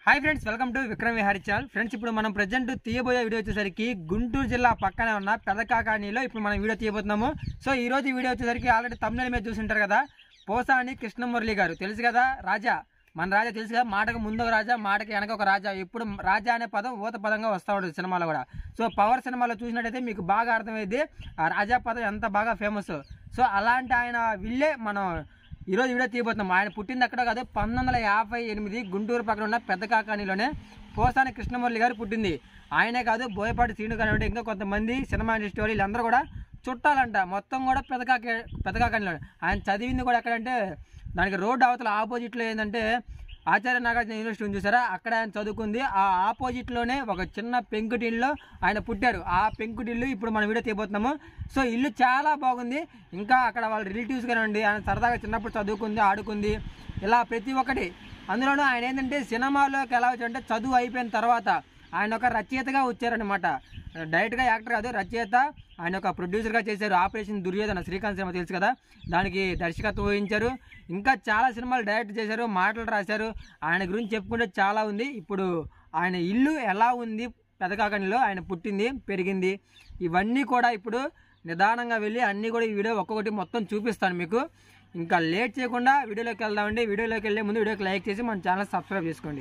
Hi friends welcome to Vikram Vihari channel friends ఇప్పుడు మనం present తీయబోయే video వచ్చేసరికి గుంటూరు జిల్లా పక్కనే ఉన్న పెదకాకాణిలో ఇప్పుడు మనం వీడియో తీయబోతున్నాము సో ఈ రోజు ఈ వీడియో వచ్చేసరికి ఆల్రెడీ తమిళ మీద చూసింటారు కదా పోసాని కృష్ణమురళి గారు తెలుసు కదా రాజా మన రాజా తెలుసు కదా మాటకు ముందు ఒక రాజా మాటకి వెనక ఒక రాజా ఇప్పుడు రాజా అనే పదం ఊత పదంగా వస్తూ ఉంటుంది సినిమాలో కూడా సో పవర్ సినిమాలో చూసినట్టయితే మీకు బాగా అర్థమైంది ఆ రాజా పదం ఎంత బాగా ఫేమస్ సో అలాంటి ఆయన విల్లే మనం ఈరోజు వీడియో తీయబోతున్నాం ఆయన పుట్టింది అక్కడ కాదు పంతొమ్మిది వందల యాభై ఎనిమిది గుంటూరు పక్కన ఉన్న పెద్ద కాకానిలోనే పోసాని కృష్ణమురళి గారు పుట్టింది ఆయనే కాదు బోయపాటి శ్రీను కానివ్వండి ఇంకా కొంతమంది సినిమా ఇండస్ట్రీ వాళ్ళు వీళ్ళందరూ కూడా చుట్టాలంట మొత్తం కూడా పెదకాక పెదకాకానిలోనే ఆయన చదివింది కూడా ఎక్కడంటే దానికి రోడ్డు అవతల ఆపోజిట్లో ఏంటంటే ఆచార్య నాగార్జున యూనివర్సిటీ ఉంది చూసారా అక్కడ ఆయన చదువుకుంది ఆ ఆపోజిట్లోనే ఒక చిన్న పెంకుటిల్లు ఆయన పుట్టారు ఆ పెంకుటిల్లు ఇప్పుడు మనం వీడియో తీయబోతున్నాము సో ఇల్లు చాలా బాగుంది ఇంకా అక్కడ వాళ్ళ రిలేటివ్స్ కానివ్వండి ఆయన సరదాగా చిన్నప్పుడు చదువుకుంది ఆడుకుంది ఇలా ప్రతి ఒక్కటి అందులోనూ ఆయన ఏంటంటే సినిమాలోకి ఎలా వచ్చారంటే చదువు అయిపోయిన తర్వాత ఆయన ఒక రచయితగా వచ్చారనమాట డైరెక్ట్గా యాక్టర్ కాదు రచయిత ఆయన ఒక ప్రొడ్యూసర్గా చేశారు ఆపరేషన్ దుర్యోధన శ్రీకాంత్ సినిమా తెలుసు కదా దానికి దర్శకత్వం వహించారు ఇంకా చాలా సినిమాలు డైరెక్ట్ చేశారు మాటలు రాశారు ఆయన గురించి చెప్పుకుంటే చాలా ఉంది ఇప్పుడు ఆయన ఇల్లు ఎలా ఉంది పెదకాకనిలో ఆయన పుట్టింది పెరిగింది ఇవన్నీ కూడా ఇప్పుడు నిదానంగా వెళ్ళి అన్నీ కూడా ఈ వీడియో ఒక్కొక్కటి మొత్తం చూపిస్తాను మీకు ఇంకా లేట్ చేయకుండా వీడియోలోకి వెళ్దామండి వీడియోలోకి వెళ్ళే ముందు వీడియోకి లైక్ చేసి మన ఛానల్ సబ్స్క్రైబ్ చేసుకోండి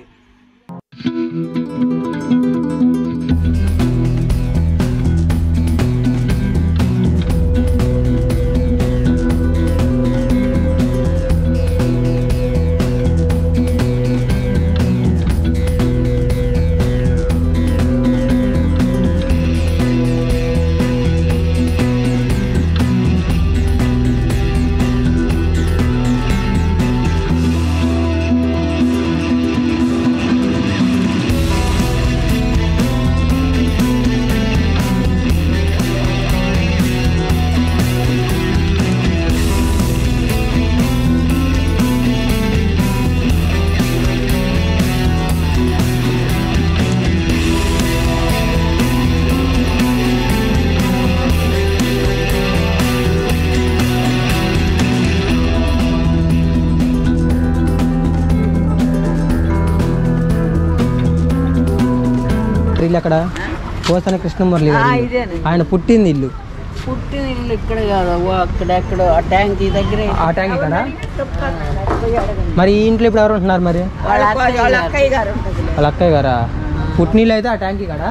ఇల్లు అక్కడ పోసన కృష్ణమురళి గారి ఇల్లు. ఇదేనండి ఆయన పుట్టింది ఇల్లు పుట్టిన ఇల్లు ఇక్కడ కాదు అవ్వ అక్కడెక్కడ ఆ ట్యాంక్ దగ్గర ఆ ట్యాంక్ ఇక్కడ మరి ఈ ఇంట్లో ఇప్పుడు ఎవరు ఉంటున్నారు మరి వాళ్ళ అత్తయ్య వాళ్ళ అక్కయ్య గారు ఉంటుంది వాళ్ళ అక్కయ్య గారా పుట్టినీళ్ళు అయితే ఆ ట్యాంక్ ఇక్కడ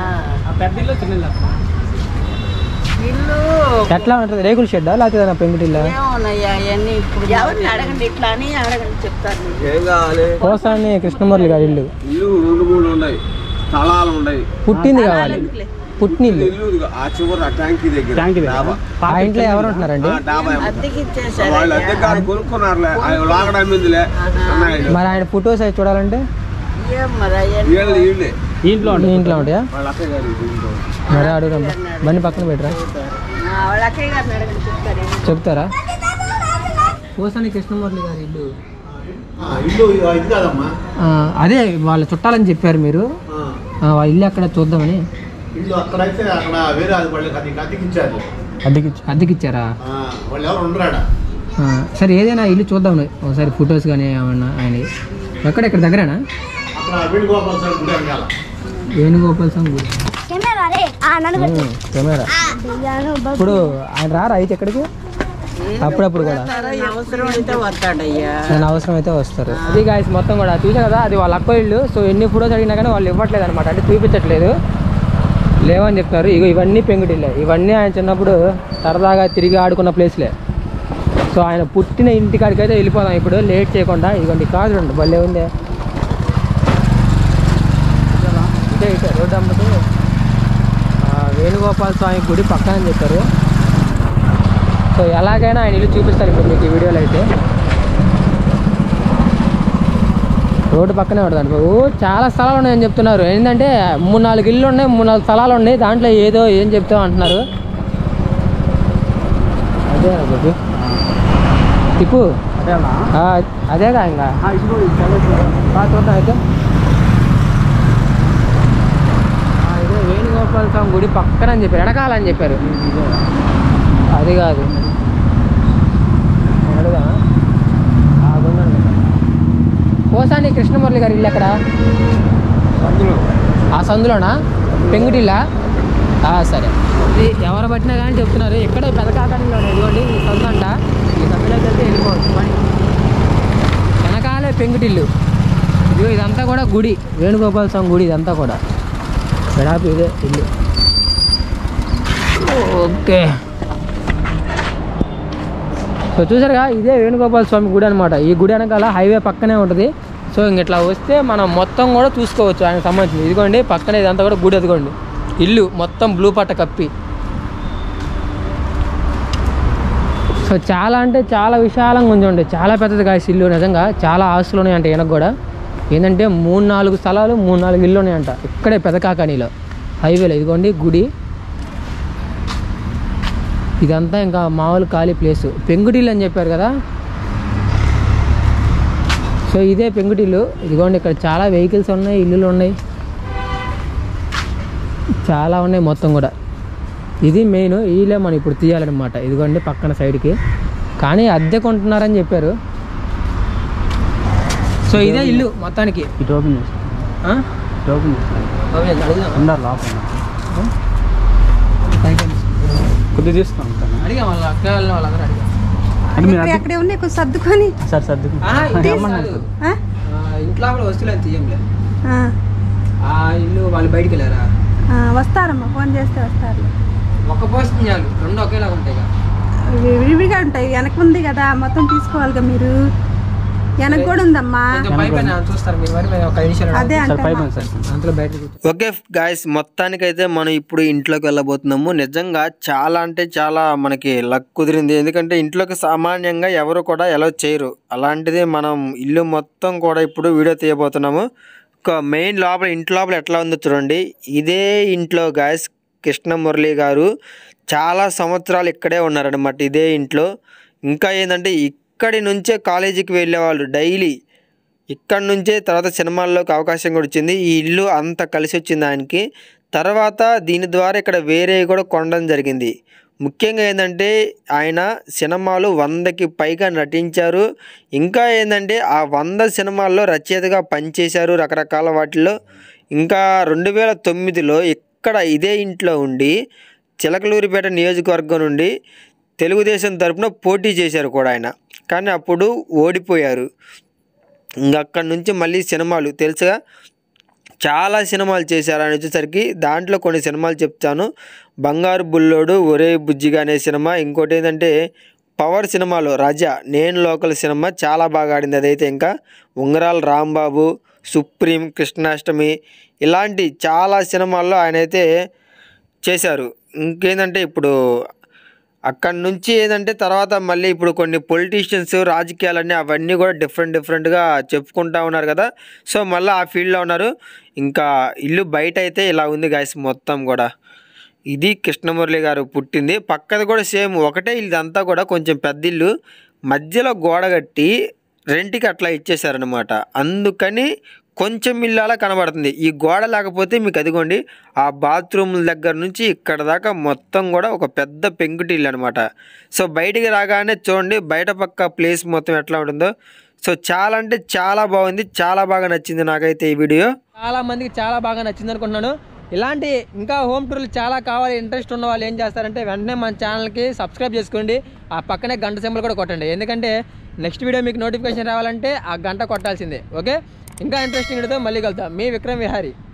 ఇల్లు ఎట్లా ఉంటుంది రేకుల షెడ్డా లేకపోతే ఏదైనా పెంకుటిల్లా ఏమన్నాయ్యా అవన్నీ ఇప్పుడు ఎవరిని అడగండి ఇట్లా అని అడగండి చెప్తారు మీకు. ఏం కావాలి పోసాని కృష్ణమురళి గారి ఇల్లు ఇల్లు రెండు మూడు ఉన్నాయి స్థలాలు ఉన్నాయి పుట్టింది కావాలి పుట్టినిల్లు ఇల్లు ఇదిగో ఆ చివరి ఆ ట్యాంకీ దగ్గర డాబా ఆ ఇంట్లో ఎవరు ఉంటున్నారండి ఆ డాబా ఏమో. అద్దెకి ఇచ్చేసారు వాళ్ళు అద్దె కాదు కొనుక్కున్నారులే ఆయన లాగడం అమ్మిందిలే అన్నాడు మరి ఆయన ఫొటోస్ అవి చూడాలంటే ఏం మరి అవన్నీ వీళ్ళు వీళ్ళే ఇంట్లో మీ ఇంట్లో ఉంటాయా వాళ్ళ అక్కయ్య గారు ఇది ఇంట్లో. మరి అడుగురమ్మా బండి పక్కన పెట్టరా ఆ, వాళ్ళ అక్కయ్య గారిని అడగండి చెప్తారు ఏమో. చెప్తారా పోసాని కృష్ణమురళి గారి ఇల్లు ఇల్లు ఇది కాదమ్మా ఆ, అదే వాళ్ళ చుట్టాలని చెప్పారు మీరు ఆ, ఆ, వాళ్ళ ఇల్లు అక్కడ చూద్దామని ఇల్లు అక్కడైతే అక్కడ వేరే అది వాళ్ళకి అది అద్దెకి ఇచ్చారు అద్దెకి అద్దెకిచ్చారా ఆ, వాళ్ళు ఎవరు ఉండరాడా ఆ, సరే ఏదైనా ఇల్లు చూద్దాం ఒకసారి ఫొటోస్ కానీ ఏమన్నా ఆయన ఎక్కడ ఇక్కడ దగ్గరేనా అక్కడ వేణుగోపాల స్వామి గుడి వెనకాల వేణుగోపాల్ స్వామి గుడి కెమెరా రే ఆ నన్ను ఉమ్, కెమెరా దిగాను ఇప్పుడు ఆయన రారా అయితే ఎక్కడికి అప్పుడప్పుడు కూడా వస్తారా? అవసరం అయితే వస్తాడయ్యా నేను అవసరం అయితే వస్తారు అది గాయస్ మొత్తం కూడా చూసా కదా అది వాళ్ళ అక్క ఇల్లు సో ఎన్ని ఫొటోస్ అడిగినా కానీ వాళ్ళు ఇవ్వట్లేదు అనమాట అంటే చూపించట్లేదు లేవని చెప్తారు ఇగో ఇవన్నీ పెంకుటిల్లే ఇవన్నీ ఆయన చిన్నప్పుడు సరదాగా తిరిగి ఆడుకున్న ప్లేస్లే సో ఆయన పుట్టిన ఇంటి కాడికి అయితే వెళ్ళిపోదాం ఇప్పుడు లేట్ చేయకుండా ఇదిగోండి కాదు రండి భలే ఉంది ఇదే ఇటే రోడ్డు అమ్మకు ఆ, వేణుగోపాల స్వామి గుడి పక్కన అని చెప్పారు సో ఎలాగైనా ఆయన ఇల్లు చూపిస్తారు ఇప్పుడు మీకు ఈ వీడియోలో అయితే రోడ్డు పక్కనే ఉంటుంది ఓ చాలా స్థలాలు ఉన్నాయని చెప్తున్నారు ఏంటంటే మూడు నాలుగు ఇల్లు ఉన్నాయి మూడు నాలుగు స్థలాలు ఉన్నాయి దాంట్లో ఏదో ఏం చెప్తాం అంటున్నారు అదే బాబు తిప్పు ఆ, అదేగా ఇంకా ఆ, చూద్దాం అయితే ఆ, ఇదే వేణుగోపాల స్వామి గుడి పక్కన అని చెప్పారు వెనకాలని చెప్పారు అది కాదు అడుగా పోసాని కృష్ణమురళి గారి ఇల్లు ఎక్కడ ఆ సందులోనా పెంగుటిల్లా ఆ, సరే ఇది ఎవరు పట్టినా కానీ చెప్తున్నారు ఇక్కడే పెదకాకంలో ఇదిగోండి ఈ సందు అంట ఈ సందులోకి వెళ్తే వెళ్ళిపోవచ్చు బండి. వెనకాలే పెంకుటిల్లు ఇదిగో ఇదంతా కూడా గుడి వేణుగోపాల స్వామి గుడి ఇదంతా కూడా దాదాపు ఇదే ఇల్లు ఓకే సో చూసారుగా ఇదే వేణుగోపాల స్వామి గుడి అనమాట ఈ గుడి వెనకాల హైవే పక్కనే ఉంటుంది సో ఇంక ఇట్లా వస్తే మనం మొత్తం కూడా చూసుకోవచ్చు ఆయనకు సంబంధించింది ఇదిగోండి పక్కనే ఇదంతా కూడా గుడి అదిగోండి ఇల్లు మొత్తం బ్లూ పట్ట కప్పి సో చాలా అంటే చాలా విశాలంగా ఉంచండి చాలా పెద్దది కాసి ఇల్లు నిజంగా చాలా ఆస్తులు ఉన్నాయంట ఈయనకు కూడా ఏంటంటే మూడు నాలుగు స్థలాలు మూడు నాలుగు ఇల్లు ఉన్నాయంట ఇక్కడే పెదకాకనీలో హైవేలో ఇదిగోండి గుడి ఇదంతా ఇంకా మామూలు ఖాళీ ప్లేస్ పెంకుటిల్లు అని చెప్పారు కదా సో ఇదే పెంకుటిల్లు ఇదిగోండి ఇక్కడ చాలా వెహికల్స్ ఉన్నాయి ఇల్లులు ఉన్నాయి చాలా ఉన్నాయి మొత్తం కూడా ఇది మెయిన్ ఈలే మనం ఇప్పుడు తీయాలన్నమాట ఇదిగోండి పక్కన సైడ్కి కానీ అద్దె కొంటున్నారని చెప్పారు సో ఇదే ఇల్లు మొత్తానికి ఇటు ఓపెన్ చేసి ఆ? ఓపెన్ చేసి ఓకే, అడుగుదాం. ఉన్నారు లోపల కొద్దిగా తీస్తాం అడిగాం వాళ్ళ అక్క వాళ్ళని వాళ్ళందరూ అడిగాం అంటే మీరు అద్దె- అక్కడే ఉన్నాయి కొంచెం సర్దుకొని సార్ సర్దుకు ఆహా, ఇది రమ్మన్నారు కాదు. ఆ? ఆ, ఇంట్లో కూడా వస్తువులు తీయంలే ఆ, ఆ ఇల్లు వాళ్ళు బయటికి వెళ్ళారా ఆ, వస్తారమ్మా ఫోన్ చేస్తే వస్తారు ఒక పోస్ట్ చాలు రెండు ఒకేలాగా ఉంటాయి కదా ఇవి విడివిడిగా ఉంటాయి వెనక ఉంది కదా మొత్తం తీసుకోవాలిగా మీరు వెనక కూడా ఉందమ్మా కొంచెం పైపు చూస్తారు మీరు మరి మేము ఒక ఐదు నిమిషాలు అదే సార్ పైప్ అంటే ఉంది సార్ అంతలో బయట ఓకే గాయస్ మొత్తానికైతే మనం ఇప్పుడు ఇంట్లోకి వెళ్ళబోతున్నాము నిజంగా చాలా అంటే చాలా మనకి లక్ కుదిరింది ఎందుకంటే ఇంట్లోకి సామాన్యంగా ఎవరు కూడా ఎలా చేయరు అలాంటిది మనం ఇల్లు మొత్తం కూడా ఇప్పుడు వీడియో తీయబోతున్నాము ఒక మెయిన్ లోపల ఇంటి లోపల ఎట్లా ఉందో చూడండి ఇదే ఇంట్లో గాయస్ కృష్ణమురళి గారు చాలా సంవత్సరాలు ఇక్కడే ఉన్నారనమాట ఇదే ఇంట్లో ఇంకా ఏంటంటే ఇక్కడి నుంచే కాలేజీకి వెళ్ళేవాళ్ళు డైలీ ఇక్కడ నుంచే తర్వాత సినిమాల్లోకి అవకాశం కూడా వచ్చింది ఈ ఇల్లు అంత కలిసి వచ్చింది ఆయనకి తర్వాత దీని ద్వారా ఇక్కడ వేరే కూడా కొనడం జరిగింది ముఖ్యంగా ఏంటంటే ఆయన సినిమాలు వందకి పైగా నటించారు ఇంకా ఏంటంటే ఆ వంద సినిమాల్లో రచయితగా పనిచేశారు రకరకాల వాటిల్లో ఇంకా రెండు వేల తొమ్మిదిలో ఇక్కడ ఇదే ఇంట్లో ఉండి చిలకలూరిపేట నియోజకవర్గం నుండి తెలుగుదేశం తరపున పోటీ చేశారు కూడా ఆయన కానీ అప్పుడు ఓడిపోయారు ఇంకా అక్కడి నుంచి మళ్ళీ సినిమాలు తెలుసుగా చాలా సినిమాలు చేశారు అని వచ్చేసరికి దాంట్లో కొన్ని సినిమాలు చెప్తాను బంగారు బుల్లోడు ఒరే బుజ్జిగా అనే సినిమా ఇంకోటి ఏంటంటే పవర్ సినిమాలో రజా నేను లోకల్ సినిమా చాలా బాగా ఆడింది అదైతే ఇంకా ఉంగరాల రాంబాబు సుప్రీం కృష్ణాష్టమి ఇలాంటి చాలా సినిమాల్లో ఆయన అయితే చేశారు ఇంకేంటంటే ఇప్పుడు అక్కడి నుంచి ఏంటంటే తర్వాత మళ్ళీ ఇప్పుడు కొన్ని పొలిటీషియన్స్ రాజకీయాలన్నీ అవన్నీ కూడా డిఫరెంట్ డిఫరెంట్గా చెప్పుకుంటా ఉన్నారు కదా సో మళ్ళీ ఆ ఫీల్డ్లో ఉన్నారు ఇంకా ఇల్లు బయట అయితే ఇలా ఉంది గాయస్ మొత్తం కూడా ఇది కృష్ణమురళి గారు పుట్టింది పక్కది కూడా సేమ్ ఒకటే ఇల్లు అంతా కూడా కొంచెం పెద్ద ఇల్లు మధ్యలో గోడ కట్టి రెంట్కి అట్లా ఇచ్చేసారనమాట అందుకని కొంచెం ఇల్లు అలా కనబడుతుంది ఈ గోడ లేకపోతే మీకు అదిగోండి ఆ బాత్రూమ్ దగ్గర నుంచి ఇక్కడ దాకా మొత్తం కూడా ఒక పెద్ద పెంకుటి ఇల్లు అనమాట సో బయటికి రాగానే చూడండి బయట పక్క ప్లేస్ మొత్తం ఎట్లా ఉంటుందో సో చాలా అంటే చాలా బాగుంది చాలా బాగా నచ్చింది నాకైతే ఈ వీడియో చాలా మందికి చాలా బాగా నచ్చింది అనుకుంటున్నాను ఇలాంటి ఇంకా హోమ్ టూర్లు చాలా కావాలి ఇంట్రెస్ట్ ఉన్న వాళ్ళు ఏం చేస్తారంటే వెంటనే మన ఛానల్కి సబ్స్క్రైబ్ చేసుకోండి ఆ పక్కనే గంట సింబల్ కూడా కొట్టండి ఎందుకంటే నెక్స్ట్ వీడియో మీకు నోటిఫికేషన్ రావాలంటే ఆ గంట కొట్టాల్సిందే ఓకే ఇంకా ఇంట్రెస్టింగ్ వీడియోతో మళ్ళీ కలుద్దాం మీ విక్రమ్ విహారీ